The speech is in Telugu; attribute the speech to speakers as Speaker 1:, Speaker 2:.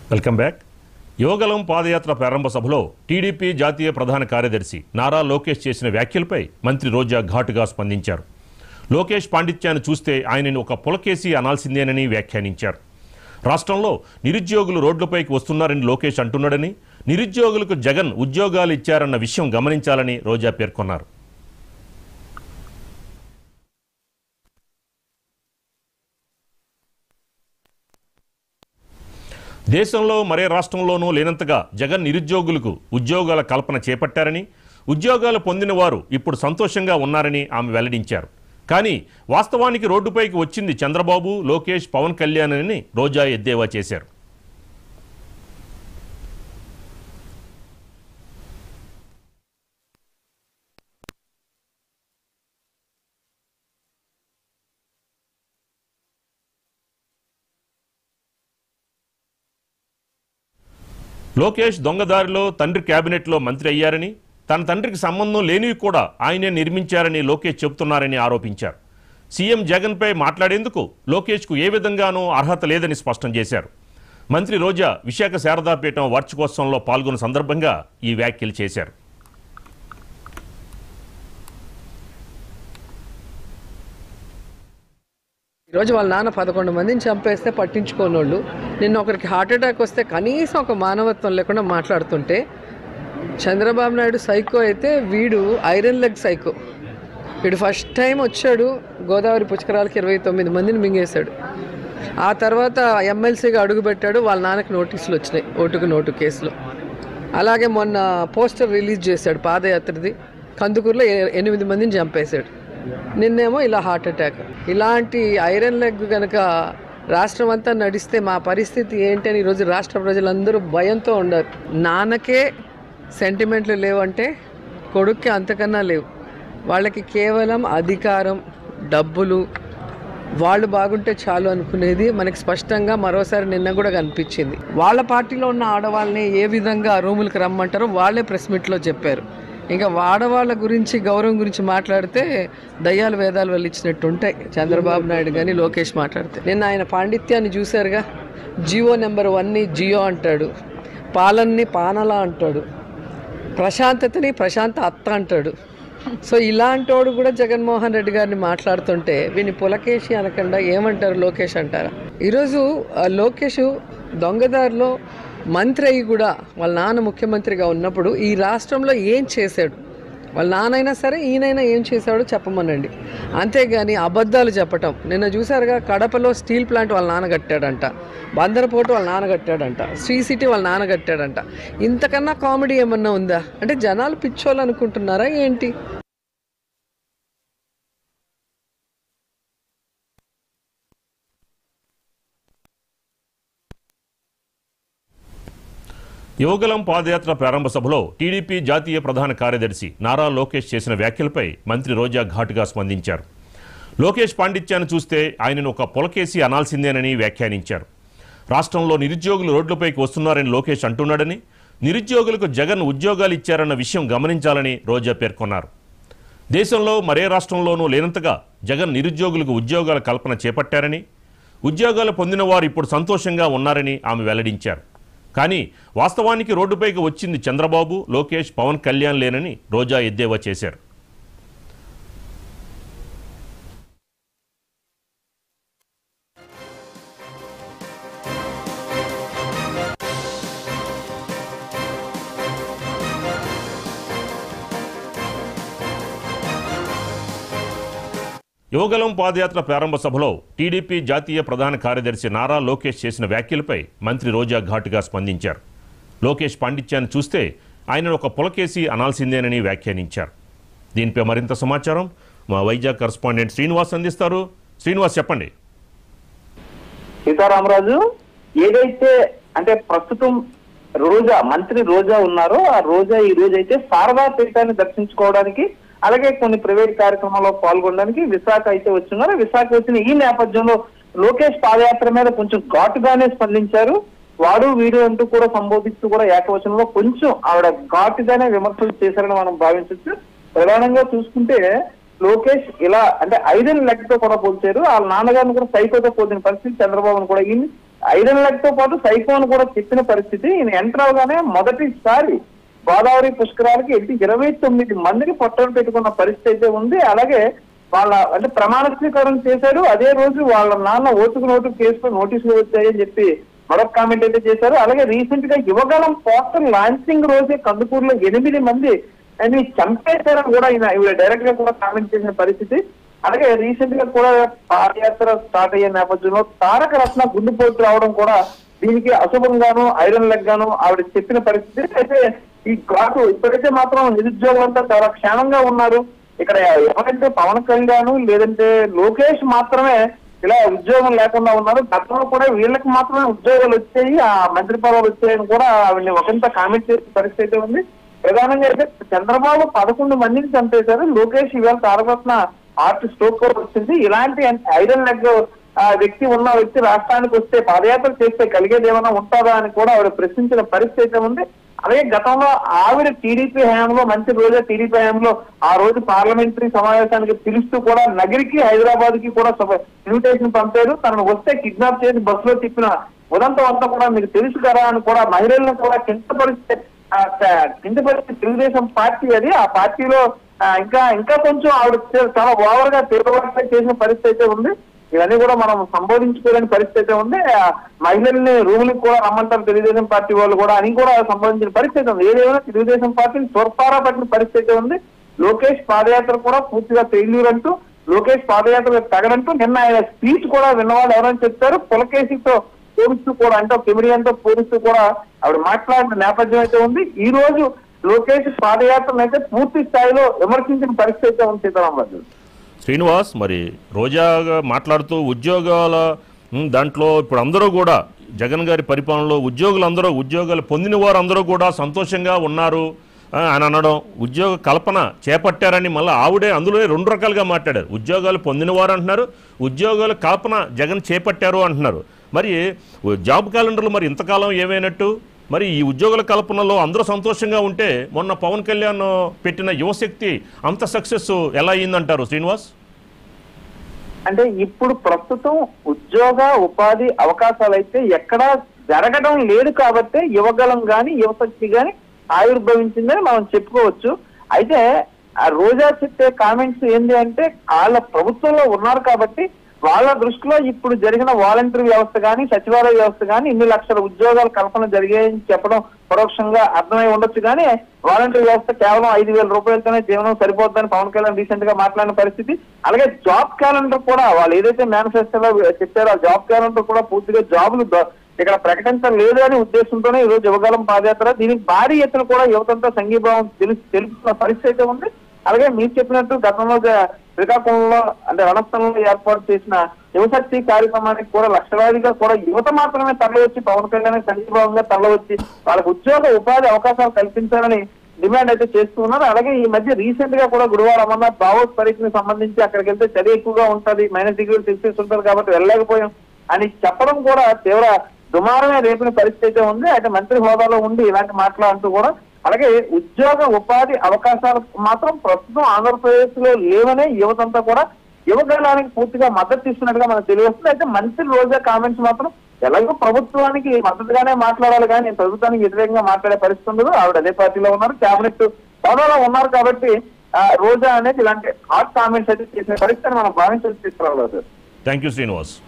Speaker 1: వెల్కమ్ బ్యాక్ యువగలం పాదయాత్ర ప్రారంభ సభలో టీడీపీ జాతీయ ప్రధాన కార్యదర్శి నారా లోకేష్ చేసిన వ్యాఖ్యలపై మంత్రి రోజా ఘాటుగా స్పందించారు లోకేష్ పాండిత్యాన్ని చూస్తే ఆయనని ఒక పులకేసి అనాల్సిందేనని వ్యాఖ్యానించారు రాష్ట్రంలో నిరుద్యోగులు రోడ్లపైకి వస్తున్నారని లోకేష్ అంటున్నాడని నిరుద్యోగులకు జగన్ ఉద్యోగాలు ఇచ్చారన్న విషయం గమనించాలని రోజా పేర్కొన్నారు దేశంలో మరే రాష్ట్రంలోనూ లేనంతగా జగన్ నిరుద్యోగులకు ఉద్యోగాల కల్పన చేపట్టారని ఉద్యోగాలు పొందిన వారు ఇప్పుడు సంతోషంగా ఉన్నారని ఆమె వెల్లడించారు కానీ వాస్తవానికి రోడ్డుపైకి వచ్చింది చంద్రబాబు లోకేష్ పవన్ కళ్యాణ్ అని రోజా ఎద్దేవా చేశారు లోకేష్ దొంగదారిలో తండ్రి కేబినెట్లో మంత్రి అయ్యారని తన తండ్రికి సంబంధం లేనివి కూడా ఆయనే నిర్మించారని లోకేష్ చెబుతున్నారని ఆరోపించారు సీఎం జగన్పై మాట్లాడేందుకు లోకేష్కు ఏ విధంగానూ అర్హత లేదని స్పష్టం చేశారు మంత్రి రోజా విశాఖ శారదాపీఠం వార్షికోత్సవంలో పాల్గొన్న సందర్భంగా ఈ వ్యాఖ్యలు చేశారు
Speaker 2: ఈరోజు వాళ్ళ నాన్న పదకొండు మందిని చంపేస్తే పట్టించుకోనోళ్ళు నిన్న ఒకరికి హార్ట్ అటాక్ వస్తే కనీసం ఒక మానవత్వం లేకుండా మాట్లాడుతుంటే చంద్రబాబు నాయుడు సైకో అయితే వీడు ఐరన్ లెగ్ సైకో వీడు ఫస్ట్ టైం వచ్చాడు గోదావరి పుష్కరాలకి ఇరవై తొమ్మిది మందిని మింగేశాడు ఆ తర్వాత ఎమ్మెల్సీగా అడుగుపెట్టాడు వాళ్ళ నాన్నకి నోటీసులు వచ్చినాయి ఓటుకు నోటు కేసులో అలాగే మొన్న పోస్టర్ రిలీజ్ చేశాడు పాదయాత్రది కందుకూరులో ఎ- ఎనిమిది మందిని చంపేశాడు నిన్నేమో ఇలా హార్ట్ అటాక్ ఇలాంటి ఐరన్ లెగ్ కనుక రాష్ట్రం అంతా నడిస్తే మా పరిస్థితి ఏంటి అని ఈరోజు రాష్ట్ర ప్రజలందరూ భయంతో ఉండరు నాన్నకే సెంటిమెంట్లు లేవంటే కొడుక్కి అంతకన్నా లేవు వాళ్ళకి కేవలం అధికారం డబ్బులు వాళ్ళు బాగుంటే చాలు అనుకునేది మనకి స్పష్టంగా మరోసారి నిన్న కూడా కనిపించింది వాళ్ళ పార్టీలో ఉన్న ఆడవాళ్ళని ఏ విధంగా ఆ రూములకు రమ్మంటారో వాళ్ళే ప్రెస్ మీట్లో చెప్పారు ఇంకా ఆడవాళ్ళ గురించి గౌరవం గురించి మాట్లాడితే దయ్యాలు వేదాలు వాళ్ళు ఇచ్చినట్టు ఉంటాయి చంద్రబాబు నాయుడు కానీ లోకేష్ మాట్లాడితే నిన్న ఆయన పాండిత్యాన్ని చూశారుగా జియో నెంబర్ వన్ని జియో అంటాడు పాలన్ని పానలా అంటాడు ప్రశాంతతని ప్రశాంత అత్త అంటాడు సో ఇలాంటోడు కూడా జగన్మోహన్ రెడ్డి గారిని మాట్లాడుతుంటే వీని పులకేషి అనకుండా ఏమంటారు లోకేష్ అంటారా ఈరోజు ఆ లోకేష్ దొంగదారిలో మంత్రి అయ్యి కూడా వాళ్ళ నాన్న ముఖ్యమంత్రిగా ఉన్నప్పుడు ఈ రాష్ట్రంలో ఏం చేశాడు వాళ్ళ నాన్నైనా సరే ఈయనైనా ఏం చేశాడో చెప్పమనండి అంతేగాని అబద్ధాలు చెప్పటం నిన్న చూసారుగా కడపలో స్టీల్ ప్లాంట్ వాళ్ళ నాన్న కట్టాడంట బందరపోటు వాళ్ళ నాన్న కట్టాడంట శ్రీ సిటీ వాళ్ళ నాన్న కట్టాడంట ఇంతకన్నా కామెడీ ఏమన్నా ఉందా అంటే జనాలు పిచ్చోళ్ళు అనుకుంటున్నారా ఏంటి
Speaker 1: యువగలం పాదయాత్ర ప్రారంభ సభలో టీడీపీ జాతీయ ప్రధాన కార్యదర్శి నారా లోకేష్ చేసిన వ్యాఖ్యలపై మంత్రి రోజా ఘాటుగా స్పందించారు లోకేష్ పాండిత్యాన్ని చూస్తే ఆయనను ఒక పొలకేసి అనాల్సిందేనని వ్యాఖ్యానించారు రాష్ట్రంలో నిరుద్యోగులు రోడ్లపైకి వస్తున్నారని లోకేష్ అంటున్నాడని నిరుద్యోగులకు జగన్ ఉద్యోగాలు ఇచ్చారన్న విషయం గమనించాలని రోజా పేర్కొన్నారు దేశంలో మరే రాష్ట్రంలోనూ లేనంతగా జగన్ నిరుద్యోగులకు ఉద్యోగాల కల్పన చేపట్టారని ఉద్యోగాలు పొందిన వారు ఇప్పుడు సంతోషంగా ఉన్నారని ఆమె వెల్లడించారు కానీ వాస్తవానికి రోడ్డుపైకి వచ్చింది చంద్రబాబు లోకేష్ పవన్ కళ్యాణ్ లేనని రోజా ఎద్దేవా చేశారు యువగలం పాదయాత్ర ప్రారంభ సభలో టీడీపీ జాతీయ ప్రధాన కార్యదర్శి నారా లోకేష్ చేసిన వ్యాఖ్యలపై మంత్రి రోజా ఘాటుగా స్పందించారు లోకేష్ పాండిత్యాన్ని చూస్తే ఆయనను ఒక పులకేసి అనాల్సిందేనని వ్యాఖ్యానించారు దీనిపై మరింత సమాచారం మా వైజాగ్ కరస్పాండెంట్ శ్రీనివాస్ అందిస్తారు శ్రీనివాస్ చెప్పండి
Speaker 3: సీతారామరాజు ఏదైతే అంటే ప్రస్తుతం రోజా మంత్రి రోజా ఉన్నారో ఆ రోజా ఈ రోజు అయితే శారదా పీఠాన్ని దర్శించుకోవడానికి అలాగే కొన్ని ప్రైవేట్ కార్యక్రమాల్లో పాల్గొనడానికి విశాఖ అయితే వచ్చినారు విశాఖ వచ్చిన ఈ నేపథ్యంలో లోకేష్ పాదయాత్ర మీద కొంచెం ఘాటుగానే స్పందించారు వాడు వీడు అంటూ కూడా సంబోధిస్తూ కూడా ఏకవచనంలో కొంచెం ఆవిడ ఘాటుగానే విమర్శలు చేశారని మనం భావించవచ్చు ప్రధానంగా చూసుకుంటే లోకేష్ ఇలా అంటే ఐరన్ లెగ్ తో కూడా పోల్చారు వాళ్ళ నాన్నగారిని కూడా సైకోతో పోల్చిన పరిస్థితి చంద్రబాబును కూడా ఈయన్ని ఐరన్ లెగ్ తో పాటు సైకోన్ కూడా చెప్పిన పరిస్థితి ఈయన ఎంటర్ అవగానే మొదటిసారి గోదావరి పుష్కరాలకి ఎట్టి ఇరవై తొమ్మిది మందిని పొట్టలు పెట్టుకున్న పరిస్థితి అయితే ఉంది అలాగే వాళ్ళ అంటే ప్రమాణ స్వీకారం చేశారు అదే రోజు వాళ్ళ నాన్న ఓటుకు నోటు కేసులో నోటీసులు వచ్చాయని చెప్పి మరొక కామెంట్ అయితే చేశారు అలాగే రీసెంట్ గా యువగలం పోస్టర్ లాంచింగ్ రోజే కందుకూరులో ఎనిమిది మంది అని చంపేశారని కూడా ఆయన ఇవి డైరెక్ట్ గా కూడా కామెంట్ చేసిన పరిస్థితి అలాగే రీసెంట్ గా కూడా పాదయాత్ర స్టార్ట్ అయ్యే నేపథ్యంలో తారక రత్న గుండెపోటు రావడం కూడా దీనికి అశుభంగాను ఐరన్ లెగ్ గాను ఆవిడ చెప్పిన పరిస్థితి అయితే ఈ ఘాటు ఇప్పటికైతే మాత్రం నిరుద్యోగులంతా చాలా క్షేమంగా ఉన్నారు ఇక్కడ ఎవరంటే పవన్ కళ్యాణ్ లేదంటే లోకేష్ మాత్రమే ఇలా ఉద్యోగం లేకుండా ఉన్నారు గతంలో కూడా వీళ్ళకి మాత్రమే ఉద్యోగాలు వచ్చాయి ఆ మంత్రి పదవులు వచ్చాయని కూడా ఆవిడని ఒకంత కామెంట్ చేసే పరిస్థితి అయితే ఉంది ప్రధానంగా అయితే చంద్రబాబు పదకొండు మందిని చంపేశారు లోకేష్ ఇవాళ తారకరత్న హార్ట్ స్ట్రోక్ కూడా వచ్చింది ఇలాంటి ఐరన్ లెగ్ ఆ వ్యక్తి ఉన్న వ్యక్తి రాష్ట్రానికి వస్తే పాదయాత్ర చేస్తే కలిగేది ఏమైనా ఉంటుందా అని కూడా ఆవిడ ప్రశ్నించిన పరిస్థితి అయితే ఉంది అలాగే గతంలో ఆవిడ టీడీపీ హయాంలో మంచి రోజే టీడీపీ హయాంలో ఆ రోజు పార్లమెంటరీ సమావేశానికి పిలుస్తూ కూడా నగరికి హైదరాబాద్ కి కూడా ఇన్విటేషన్ పంపారు తనను వస్తే కిడ్నాప్ చేసి బస్సులో తిప్పిన ఉదంతం అంతా కూడా మీకు తెలుసు కదా అని కూడా మహిళలను కూడా కించపరిస్తే ఆ, త- కించపరిస్తే తెలుగుదేశం పార్టీ అది ఆ పార్టీలో ఆ, ఇంకా ఇంకా కొంచెం ఆవిడ చే- చాలా ఓవర్ గా తీవ్రవాద చేసిన పరిస్థితి అయితే ఉంది ఇవన్నీ కూడా మనం సంబోధించుకోలేని పరిస్థితి అయితే ఉంది ఆ, మహిళల్ని రూములకు కూడా రమ్మంటారు తెలుగుదేశం పార్టీ వాళ్ళు కూడా అని కూడా సంబంధించిన పరిస్థితి ఉంది ఏదేమైనా తెలుగుదేశం పార్టీని తోర్పారా పట్టిన పరిస్థితి అయితే ఉంది లోకేష్ పాదయాత్ర కూడా పూర్తిగా ఫెయిల్యూర్ అంటూ లోకేష్ పాదయాత్ర తగడంటూ నిన్న ఆయన స్పీచ్ కూడా విన్నవాళ్ళు ఎవరైనా చెప్తారు పులకేసితో పోలిస్తూ కూడా అంటే కెమెడియన్తో పోలిస్తూ కూడా ఆవిడ మాట్లాడిన నేపథ్యం అయితే ఉంది ఈ రోజు లోకేష్ పాదయాత్రను అయితే పూర్తి స్థాయిలో విమర్శించిన పరిస్థితి అయితే ఉంది సీతారామరాజు
Speaker 1: శ్రీనివాస్ మరి రోజా మాట్లాడుతూ ఉద్యోగాల ఉమ్, దాంట్లో ఇప్పుడు అందరూ కూడా జగన్ గారి పరిపాలనలో ఉద్యోగులందరూ ఉద్యోగాలు పొందిన వారు అందరూ కూడా సంతోషంగా ఉన్నారు ఆ, అని అనడం ఉద్యోగ కల్పన చేపట్టారని మళ్ళీ ఆవిడే అందులోనే రెండు రకాలుగా మాట్లాడారు ఉద్యోగాలు పొందిన వారు అంటున్నారు ఉద్యోగాల కల్పన జగన్ చేపట్టారు అంటున్నారు మరి జాబ్ క్యాలెండర్లు మరి ఇంతకాలం ఏమైనట్టు మరి ఈ ఉద్యోగుల కల్పనలో అందరూ సంతోషంగా ఉంటే మొన్న పవన్ కళ్యాణ్ పెట్టిన యువశక్తి అంత సక్సెస్ ఎలా అయ్యిందంటారు శ్రీనివాస్
Speaker 3: అంటే ఇప్పుడు ప్రస్తుతం ఉద్యోగ ఉపాధి అవకాశాలు అయితే ఎక్కడా జరగడం లేదు కాబట్టి యువగలం గాని యువశక్తి గాని ఆవిర్భవించిందని మనం చెప్పుకోవచ్చు అయితే ఆ రోజా చెప్పే కామెంట్స్ ఏంటి అంటే వాళ్ళ ప్రభుత్వంలో ఉన్నారు కాబట్టి వాళ్ళ దృష్టిలో ఇప్పుడు జరిగిన వాలంటరీ వ్యవస్థ కానీ సచివాలయ వ్యవస్థ కానీ ఇన్ని లక్షల ఉద్యోగాల కల్పన జరిగాయని చెప్పడం పరోక్షంగా అర్థమై ఉండొచ్చు కానీ వాలంటరీ వ్యవస్థ కేవలం ఐదు వేల రూపాయలతోనే జీవనం సరిపోతుందని పవన్ కళ్యాణ్ రీసెంట్ గా మాట్లాడిన పరిస్థితి అలాగే జాబ్ క్యాలెండర్ కూడా వాళ్ళు ఏదైతే మేనిఫెస్టోలో చెప్పారో ఆ జాబ్ క్యాలెండర్ కూడా పూర్తిగా జాబులు ద- ఇక్కడ ప్రకటించలేదు అనే ఉద్దేశంతోనే ఈ రోజు యువకాలం పాదయాత్ర దీనికి భారీ ఎత్తున కూడా యువతంతా సంఘీభావం తెలుసు తెలుపుతున్న పరిస్థితి అయితే ఉంది అలాగే మీరు చెప్పినట్టు గతంలో జ- శ్రీకాకుళంలో అంటే రణస్థలంలో ఏర్పాటు చేసిన యువశక్తి కార్యక్రమానికి కూడా లక్షలాదిగా కూడా యువత మాత్రమే తరలివచ్చి పవన్ కళ్యాణ్ సంఘీభావంగా తరలివచ్చి వాళ్ళకు ఉద్యోగ ఉపాధి అవకాశాలు కల్పించాలని డిమాండ్ అయితే చేస్తూ ఉన్నారు అలాగే ఈ మధ్య రీసెంట్ గా కూడా గురువారం అమర్నాథ్ దావోస్ పరీక్షకి సంబంధించి అక్కడికి వెళ్తే చలి ఎక్కువగా ఉంటది మైనస్ డిగ్రీలు సెల్సియస్ ఉంటుంది కాబట్టి వెళ్ళలేకపోయాం అని చెప్పడం కూడా తీవ్ర దుమారమే రేపిన పరిస్థితి అయితే ఉంది అయితే మంత్రి హోదాలో ఉండి ఇలాంటి మాట్లాడుతూ కూడా అలాగే ఉద్యోగ ఉపాధి అవకాశాలు మాత్రం ప్రస్తుతం ఆంధ్రప్రదేశ్ లో లేవనే యువతంతా కూడా యువగలానికి పూర్తిగా మద్దతు ఇస్తున్నట్టుగా మనకు తెలియవస్తుంది అయితే మంత్రి రోజా కామెంట్స్ మాత్రం ఎలాగో ప్రభుత్వానికి మద్దతుగానే మాట్లాడాలి కానీ ప్రభుత్వానికి వ్యతిరేకంగా మాట్లాడే పరిస్థితి ఉండదు ఆవిడ అదే పార్టీలో ఉన్నారు కేబినెట్ హోదాలో ఉన్నారు కాబట్టి ఆ, రోజా అనేది ఇలాంటి హాట్ కామెంట్స్ అయితే చేసిన పరిస్థితిని మనం భావించాల్సి తీసుకురావాలి
Speaker 1: థ్యాంక్ యూ శ్రీనివాస్